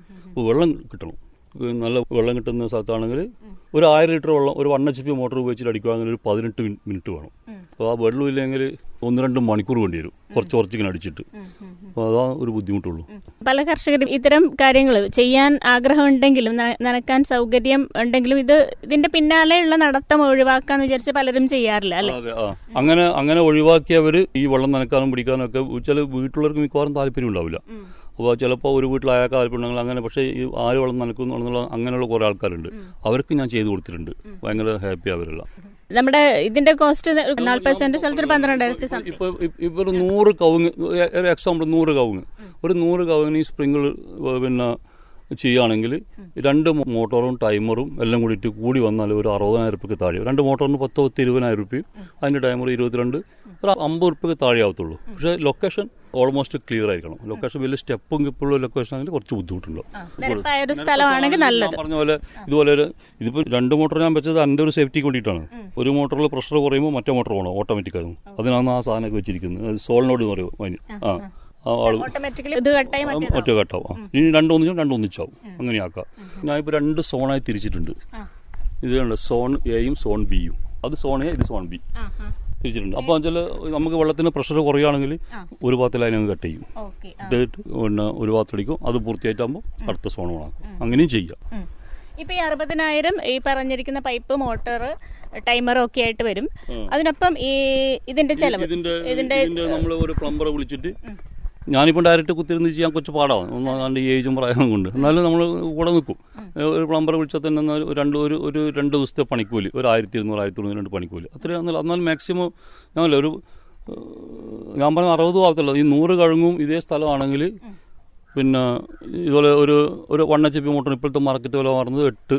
അപ്പോൾ വെള്ളം കിട്ടണം ഏഹ് നല്ല വെള്ളം കിട്ടുന്ന സ്ഥലത്താണെങ്കിൽ ഒരു ആയിരം ലിറ്റർ വെള്ളം ഒരു വൺ എച്ച് പി മോട്ടോർ ഉപയോഗിച്ചിട്ട് അടിക്കുകയാണെങ്കിൽ ഒരു പതിനെട്ട് മിനി- മിനിറ്റ് വേണം അപ്പോൾ ആ വെള്ളം ഇല്ലെങ്കിൽ ഒന്ന് രണ്ട് മണിക്കൂർ വേണ്ടി വരും കുറച്ച് കുറച്ചിങ്ങനെ അടിച്ചിട്ട് അപ്പോൾ അതാ ഒരു ബുദ്ധിമുട്ടുള്ളൂ പല കർഷകരും ഇത്തരം കാര്യങ്ങൾ ചെയ്യാൻ ആഗ്രഹമുണ്ടെങ്കിലും ന- നനക്കാൻ സൗകര്യം ഉണ്ടെങ്കിലും ഇത് ഇതിന്റെ പിന്നാലെയുള്ള നടത്തം ഒഴിവാക്കാന്ന് വിചാരിച്ച് പലരും ചെയ്യാറില്ല അല്ലെ അതെ ആ അങ്ങനെ അങ്ങനെ ഒഴിവാക്കിയവർ ഈ വെള്ളം നനക്കാനും പിടിക്കാനും ഒക്കെ ചില വീട്ടിലുള്ളവർക്ക് മിക്കവാറും താല്പര്യം ഉണ്ടാവില്ല അപ്പോൾ ചിലപ്പോൾ ഒരു വീട്ടിൽ അയാൾക്ക് താല്പര്യം ഉണ്ടെങ്കിൽ അങ്ങനെ പക്ഷേ ഈ ആര് വെള്ളം നനക്കുന്നു എന്നുള്ള അങ്ങനെയുള്ള കുറേ ആൾക്കാരുണ്ട് അവർക്ക് ഞാൻ ചെയ്തു കൊടുത്തിട്ടുണ്ട് ഭയങ്കര ഹാപ്പി അവരെല്ലാം നമ്മുടെ ഇതിന്റെ കോസ്റ്റ് നാൽപ്പത് സെന്റ് സ്ഥലത്ത് ഒരു പന്ത്രണ്ടായിരത്തി സംതിങ് ഇപ്പൊ ഇവർ നൂറ് കവുങ്ങ് ഒരു എക്സാമ്പിൾ നൂറ് കവുങ്ങ് ഒരു നൂറ് കവുങ്ങിന് ഈ സ്പ്രിങ്കിൾ പിന്നെ ചെയ്യുകയാണെങ്കിൽ രണ്ട് മോട്ടോറും ടൈമറും എല്ലാം കൂടിയിട്ട് കൂടി വന്നാൽ ഒരു അറുപതിനായിരം റുപ്യക്ക് താഴെ രണ്ട് മോട്ടോറിന് പത്ത് പത്ത് ഇരുപതിനായിരം റുപ്യയും അതിന്റെ ടൈമർ ഇരുപത്തിരണ്ട് ഒരു അമ്പത് റുപ്യക്ക് താഴെ ആവത്തുള്ളൂ പക്ഷേ ലൊക്കേഷൻ ഓൾമോസ്റ്റ് ക്ലിയർ ആയിരിക്കണം ലൊക്കേഷൻ വലിയ സ്റ്റെപ്പും കിപ്പുള്ള ലൊക്കേഷൻ ആണെങ്കിൽ കുറച്ച് ബുദ്ധിമുട്ടുണ്ടാവും നിരപ്പായ ഒരു സ്ഥലമാണെങ്കിൽ നല്ലത് ഞാൻ പറഞ്ഞ പോലെ ഇതുപോലെ ഒരു ഇതിപ്പോ രണ്ട് മോട്ടോർ ഞാൻ വെച്ചത് എൻ്റെ ഒരു സേഫ്റ്റിക്ക് വേണ്ടിയിട്ടാണ് ഒരു മോട്ടറിൽ പ്രഷർ കുറയുമ്പോൾ മറ്റേ മോട്ടോർ പോകണം ഓട്ടോമാറ്റിക് ആയിരുന്നു അതിനാണ് ആ സാധനമൊക്കെ വെച്ചിരിക്കുന്നത് സോളിനോട് എന്ന് പറയും അതിന് ആ ആ ആള് ഓട്ടോമാറ്റിക്കലി ഇത് കട്ടായി മറ്റേ ഒറ്റ കട്ടാവും ആ. ഇനി രണ്ടൊന്നിച്ചും രണ്ടൊന്നിച്ചാവും അങ്ങനെയാക്കാം ഞാനിപ്പോൾ രണ്ട് സോണായി തിരിച്ചിട്ടുണ്ട് ഇതുണ്ട് സോൺ എയും സോൺ ബിയും അത് സോൺ എ ഇത് സോൺ ബി തിരിച്ചിട്ടുണ്ട് അപ്പോൾ വെച്ചാൽ നമുക്ക് വെള്ളത്തിന് പ്രഷർ കുറയുകയാണെങ്കിൽ ഒരു ഭാഗത്തിൽ അതിനങ്ങ് കട്ട് ചെയ്യും ഓക്കെ ഇട്ടിട്ട് പിന്നെ ഒരു ഭാഗത്തടിക്കും അത് പൂർത്തിയായിട്ടാകുമ്പോൾ അടുത്ത സോൺ ഓണാക്കും അങ്ങനെയും ചെയ്യാം ഇപ്പൊ ഈ അറുപതിനായിരം ഈ പറഞ്ഞിരിക്കുന്ന പൈപ്പ് മോട്ടോർ ടൈമർ ഒക്കെ ആയിട്ട് വരും അതിനൊപ്പം ഈ ഇതിന്റെ ചെലവ് ഇതിന്റെ ഇതിന്റെ ഇതിന്റെ നമ്മൾ ഒരു പ്ലംബറെ വിളിച്ചിട്ട് ഞാനിപ്പോൾ ഡയറക്റ്റ് കുത്തിരുന്ന് ചെയ്യാൻ കുറച്ച് പാടാണ് ഒന്നാണ്ട് ഈ ഏജും പ്രായവും കൊണ്ട് എന്നാലും നമ്മൾ കൂടെ നിൽക്കും ഒരു പ്ലംബറെ വിളിച്ചാൽ തന്നെ എന്നാൽ ഒരു രണ്ട് ഒരു ഒരു രണ്ട് ദിവസത്തെ പണിക്കൂലി ഒരു ആയിരത്തി ഇരുന്നൂറ് ആയിരത്തി ഇരുന്നൂറ് രണ്ട് പണിക്കൂലി അത്രയും എന്നാൽ എന്നാലും മാക്സിമം ഞാനല്ല ഒരു ഏഹ്, ഞാൻ പറഞ്ഞ അറുപത് ആവത്തുള്ളൂ ഈ നൂറ് കഴുങ്ങും ഇതേ സ്ഥലമാണെങ്കിൽ പിന്നെ ഇതുപോലെ ഒരു ഒരു വൺ എച്ച് പി മോട്ടർ ഇപ്പോഴത്തെ മാർക്കറ്റ് വില പറഞ്ഞത് എട്ട്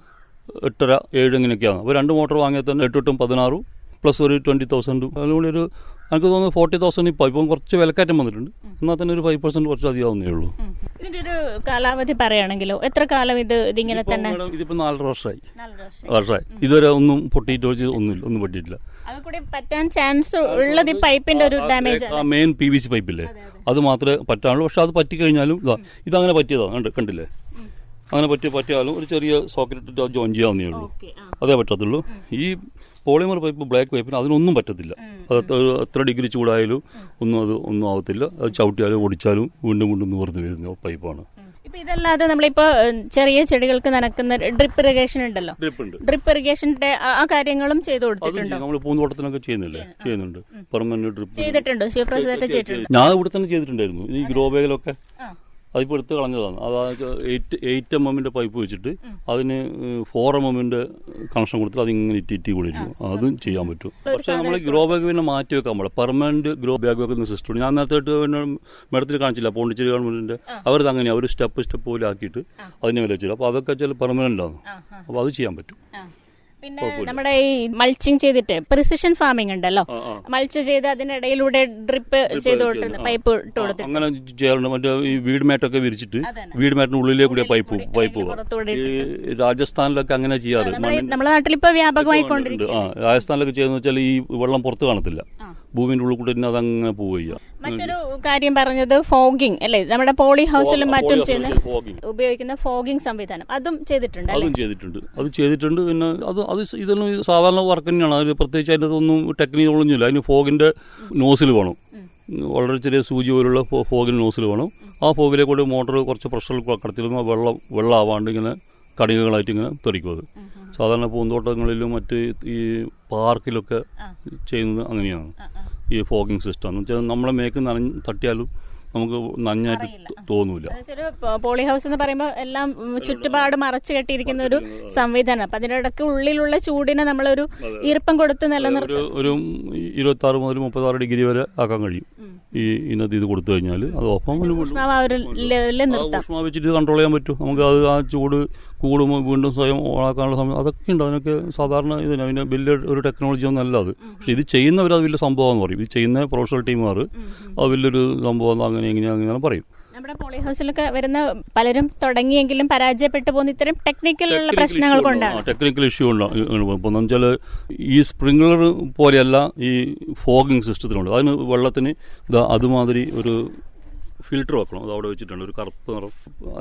എട്ടര ഏഴ് ഇങ്ങനെയൊക്കെയാണ് അപ്പോൾ രണ്ട് മോട്ടോർ വാങ്ങിയാൽ തന്നെ എട്ടെട്ടും പതിനാറും പ്ലസ് ഒരു ട്വൻറ്റി തൗസൻഡ് അതുകൊണ്ട് ഒരു എനിക്ക് തോന്നുന്നു ഫോർട്ടി തൗസൻഡ് ഇപ്പോൾ ഇപ്പം കുറച്ച് വിലക്കയറ്റം വന്നിട്ടുണ്ട് എന്നാൽ തന്നെ ഒരു ഫൈവ് പെർസെൻറ്റ് കുറച്ച് അധികമാവുന്നേ ഉള്ളൂ ഇതിന്റെ ഒരു കാലാവധി പറയുകയാണെങ്കിലോ എത്ര കാലം ഇത് ഇതിങ്ങനെ ഇപ്പം തന്നെ മേഡം ഇതിപ്പോൾ നാലര വർഷമായി നാല് വർഷം വർഷമായി ഇതുവരെ ഒന്നും പൊട്ടിയിട്ട് വെച്ച് ഒന്നുമില്ല ഒന്നും പൊട്ടിയിട്ടില്ല അത് കൂടി പറ്റാൻ ചാൻസ് ഉള്ളത് ഈ പൈപ്പിന്റെ ഒരു ഡാമേജ് ആ മെയിൻ പി വി സി പൈപ്പില്ലേ അത് മാത്രമേ പറ്റാനുള്ളൂ പക്ഷെ അത് പറ്റിക്കഴിഞ്ഞാലും ഇതാ ഇതങ്ങനെ പറ്റിയതാണ് കണ്ട് കണ്ടില്ലേ അങ്ങനെ പറ്റി പറ്റിയാലും ഒരു ചെറിയ സോക്കറ്റ് ഇട്ടിട്ട് ജോയിൻ ചെയ്യാവുന്നേ ഉള്ളൂ ഓക്കെ ആ അതേ പറ്റത്തുള്ളൂ ഈ പോളിമർ പൈപ്പ് ബ്ലാക്ക് പൈപ്പിന് അതിനൊന്നും പറ്റത്തില്ല അത് എത്ര- എത്ര ഡിഗ്രി ചൂടായാലും ഒന്നും അത് ഒന്നും ആവത്തില്ല അത് ചവിട്ടിയാലും ഒടിച്ചാലും വീണ്ടും വീണ്ടും നിവർന്നു വരുന്ന പൈപ്പാണ് ഇപ്പൊ ഇതല്ലാതെ നമ്മളിപ്പോ ഏഹ്, ചെറിയ ചെടികൾക്ക് നനക്കുന്ന ഡ്രിപ്പ് ഇറിഗേഷൻ ഉണ്ടല്ലോ ഡ്രിപ്പുണ്ട് ഡ്രിപ്പ് ഇറിഗേഷന്റെ ആ- ആ കാര്യങ്ങളും ചെയ്തു അതും കൊടുത്തിട്ടുണ്ടോ നമ്മൾ പൂന്തോട്ടത്തിനൊക്കെ ചെയ്യുന്നില്ലേ ചെയ്യുന്നുണ്ട് പെർമനന്റ് ഡ്രിപ്പ് ചെയ്തിട്ടുണ്ടോ ശിവപ്രസാദ് ചെയ്തിട്ടുണ്ട് ഞാൻ ഇവിടെ തന്നെ ചെയ്തിട്ടുണ്ടായിരുന്നു ഈ ഗ്രോ ബാഗിലൊക്കെ ആ. അതിപ്പോൾ എടുത്ത് കളഞ്ഞതാണ് അതായത് എയ്റ്റ് എയ്റ്റ് എം എമ്മിന്റെ പൈപ്പ് വെച്ചിട്ട് അതിന് ഫോർ എം എമ്മിന്റെ കണക്ഷൻ കൊടുത്തിട്ട് അതിങ്ങനെ ഇറ്റി ഇറ്റി കൊണ്ടിരിക്കും അതും ചെയ്യാൻ പറ്റും പക്ഷെ നമ്മൾ ഗ്രോ ബാഗ് പിന്നെ മാറ്റി വെക്കാൻ പാടില്ല പെർമനന്റ് ഗ്രോ ബാഗ് വെക്കുന്ന സിസ്റ്റം ഞാൻ നേരത്തെ പിന്നെ മേഡത്തിൽ കാണിച്ചില്ല പോണ്ടിച്ചേരി ഗവൺമെന്റിന്റെ അവരത് അങ്ങനെയാണ് അവർ സ്റ്റെപ്പ് സ്റ്റെപ്പ് പോലെ ആക്കിയിട്ട് അതിനെ വില വെച്ചില്ല അപ്പോൾ അതൊക്കെ ചില പെർമനന്റ് ആണ് അപ്പോൾ അത് ചെയ്യാൻ പറ്റും ആ. പിന്നെ നമ്മുടെ ഈ മൾച്ചിങ് ചെയ്തിട്ട് പ്രിസിഷൻ ഫാമിംഗ് ഉണ്ടല്ലോ ആ, ആ. മൾച്ച് ചെയ്ത് അതിനിടയിലൂടെ ഡ്രിപ്പ് ചെയ്ത് കൊടുത്തിട്ട് പൈപ്പ് ഇട്ട് കൊടുത്തിട്ട് അങ്ങനെ ചെയ്യാറുണ്ട് മറ്റേ ഈ വീട് മാറ്റൊക്കെ വിരിച്ചിട്ട് വീട് മാറ്റിന് ഉള്ളിലേ കൂടിയ പൈപ്പ് പൈപ്പ് പോവാം പുറത്തൂടെ ഈ രാജസ്ഥാനിലൊക്കെ അങ്ങനെ ചെയ്യാറ് നമ്മുടെ നമ്മുടെ നാട്ടിലിപ്പോ വ്യാപകമായിക്കൊണ്ടിരിക്കും ആ രാജസ്ഥാനിലൊക്കെ ചെയ്യുന്ന വെച്ചാൽ ഈ വെള്ളം പുറത്ത് കാണത്തില്ല ഭൂമിന്റെ ഉള്ളിൽ കൂടെ തന്നെ അതങ്ങനെ പോവുക മറ്റൊരു കാര്യം പറഞ്ഞത് ഫോഗിങ് അല്ലേ നമ്മുടെ പോളി ഹൗസിലും മറ്റും ചെയ്യുന്ന ഫോഗിങ് ഉപയോഗിക്കുന്ന ഫോഗിങ് സംവിധാനം അതും ചെയ്തിട്ടുണ്ട് അല്ലേ അതും ചെയ്തിട്ടുണ്ട് അത് ചെയ്തിട്ടുണ്ട് പിന്നെ അത് അത് ഇതൊന്നും സാധാരണ വർക്ക് തന്നെയാണ് അതിന് പ്രത്യേകിച്ച് അതിൻ്റെ ഒന്നും ടെക്നിക്ക് ഒന്നുമില്ല അതിന് ഫോഗിന്റെ നോസിൽ വേണം വളരെ ചെറിയ സൂചി പോലുള്ള ഫോ- ഫോഗിന് നോസിൽ വേണം ആ ഫോഗിലെ കൂടി മോട്ടോർ കുറച്ച് പ്രഷറിൽ കടത്തിരുന്ന വെള്ളം വെള്ളമാവാണ്ട് ഇങ്ങനെ കണികകളായിട്ട് ഇങ്ങനെ തെറിക്കും അത് സാധാരണ പൂന്തോട്ടങ്ങളിലും മറ്റ് ഈ പാർക്കിലൊക്കെ ചെയ്യുന്നത് അങ്ങനെയാണ് ഈ ഫോഗിങ് സിസ്റ്റം എന്ന് വെച്ചാൽ നമ്മളെ മേക്ക് നനഞ്ഞ് തട്ടിയാലും നമുക്ക് നനഞ്ഞായിട്ട് തോന്നൂല എന്നുവെച്ചാല് പോ- പോളി ഹൗസ് എന്ന് പറയുമ്പോൾ എല്ലാം ഉം, ചുറ്റുപാട് മറച്ചു കെട്ടിയിരിക്കുന്ന ഒരു സംവിധാനം അപ്പൊ അതിനിടയ്ക്ക് ഉള്ളിലുള്ള ചൂടിനെ നമ്മളൊരു ഈർപ്പം കൊടുത്ത് നിലനിർത്തും ഒരു ഒരു ഇരുപത്തി ആറ് മുതൽ മുപ്പത്തി ആറ് ഡിഗ്രി വരെ ആക്കാൻ കഴിയും ഈ ഇന്നത്തെ ഇത് കൊടുത്തു കഴിഞ്ഞാൽ അത് ഒപ്പം വീണ്ടും വീണ്ടും ഊഷ്മാവ് ആ ഒരു ലെവലിൽ ആ നിർത്താം ഊഷ്മാവ് വെച്ചിട്ട് കൺട്രോൾ ചെയ്യാൻ പറ്റും നമുക്ക് അത് ആ ചൂട് കൂടുമ്പോൾ വീണ്ടും സ്വയം ഓണാക്കാനുള്ള സമയം അതൊക്കെ ഉണ്ട് അതിനൊക്കെ സാധാരണ ഇതിന് അതിന് വലിയ ഒരു ടെക്നോളജി ഒന്നും അല്ല അത് പക്ഷെ ഇത് ചെയ്യുന്നവർ അത് വലിയ സംഭവം എന്ന് പറയും ഇത് ചെയ്യുന്ന പ്രൊഫഷണൽ ടീമുകാർ അത് വലിയൊരു സംഭവം അങ്ങനെ ഇങ്ങനെ അങ്ങനെ പറയും നമ്മുടെ പോളി ഹൗസിലൊക്കെ വരുന്ന പലരും തുടങ്ങിയെങ്കിലും പരാജയപ്പെട്ടു പോകുന്ന ഇത്തരം ടെക്നിക്കലുള്ള പ്രശ്നങ്ങൾ കൊണ്ടാണ് ടെക്നിക്കൽ ഇഷ്യൂ ഉണ്ടാവും ഇപ്പം വെച്ചാൽ ഈ സ്പ്രിംഗ്ലർ പോലെയല്ല ഈ ഫോഗിങ് സിസ്റ്റത്തിനുണ്ട് അതിന് വെള്ളത്തിന് ദാ അതുമാതിരി ഒരു ഫിൽറ്റർ വെക്കണം അത് അവിടെ വെച്ചിട്ടുണ്ട് ഒരു കറുപ്പ് നിറം